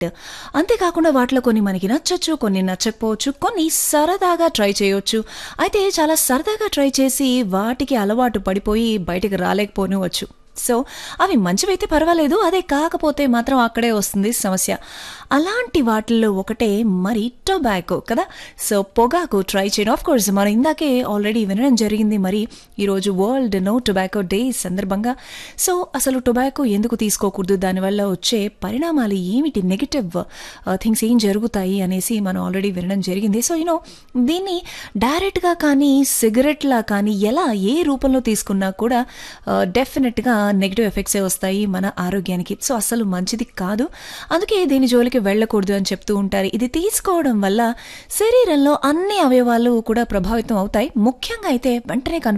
right అంతేకాకుండా వాటిలో కొన్ని మనకి నచ్చచ్చు కొన్ని నచ్చకపోవచ్చు కొన్ని సరదాగా ట్రై చేయొచ్చు అయితే చాలా సరదాగా ట్రై చేసి వాటికి అలవాటు పడిపోయి బయటికి రాలేకపోనివచ్చు సో అవి మంచివైతే పర్వాలేదు అదే కాకపోతే మాత్రం అక్కడే వస్తుంది సమస్య అలాంటి వాటిల్లో ఒకటే మరి టొబాకో కదా సో పొగాకు ట్రై చేయడం ఆఫ్ కోర్స్ మనం ఇందాకే ఆల్రెడీ వినడం జరిగింది మరి ఈరోజు వరల్డ్ నో టొబాకో డే సందర్భంగా సో అసలు టొబాకో ఎందుకు తీసుకోకూడదు దానివల్ల వచ్చే పరిణామాలు ఏమిటి నెగిటివ్ థింగ్స్ ఏం జరుగుతాయి అనేసి మనం ఆల్రెడీ వినడం జరిగింది సో యూనో దీన్ని డైరెక్ట్గా కానీ సిగరెట్లా కానీ ఎలా ఏ రూపంలో తీసుకున్నా కూడా డెఫినెట్గా నెగిటివ్ ఎఫెక్ట్సే వస్తాయి మన ఆరోగ్యానికి సో అసలు మంచిది కాదు అందుకే దీని జోలికి వెళ్ళకూడదు అని చెప్తూ ఉంటారు ఇది తీసుకోవడం వల్ల శరీరంలో అన్ని అవయవాలు కూడా ప్రభావితం అవుతాయి ముఖ్యంగా అయితే వెంటనే కనిపి